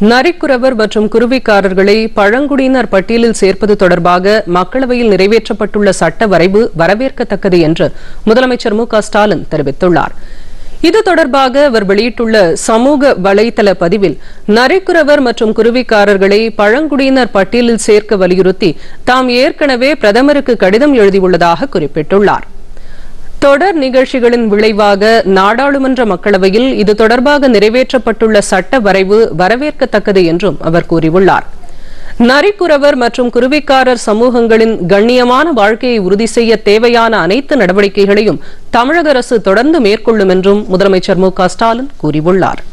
நரிக்குறவர் மற்றும் குருவிக்காரர்களை பழங்குடியினர் பட்டியலில் சேர்ப்பது தொடர்பாக மக்களவையில் நிறைவேற்றப்பட்டுள்ள சட்ட வரைவு வரவேற்கத்தக்கது என்று முதலமைச்சர் மு க ஸ்டாலின் தெரிவித்துள்ளார் இது தொடர்பாக அவர் வெளியிட்டுள்ள சமூக வலைதள பதிவில் நரிக்குறவர் மற்றும் குருவிக்காரர்களை பழங்குடியினர் பட்டியலில் சேர்க்க வலியுறுத்தி தாம் ஏற்கனவே பிரதமருக்கு கடிதம் எழுதியுள்ளதாக குறிப்பிட்டுள்ளார் தொடர் நிகழ்ச்சிகளின் விளைவாக நாடாளுமன்ற மக்களவையில் இது தொடர்பாக நிறைவேற்றப்பட்டுள்ள சட்ட வரைவு வரவேற்கத்தக்கது என்றும் அவர் கூறியுள்ளார் நரிக்குறவர் மற்றும் குருவிக்காரர் சமூகங்களின் கண்ணியமான வாழ்க்கையை உறுதி செய்ய தேவையான அனைத்து நடவடிக்கைகளையும் தமிழக அரசு தொடர்ந்து மேற்கொள்ளும் என்றும் முதலமைச்சர் மு க ஸ்டாலின் கூறியுள்ளார்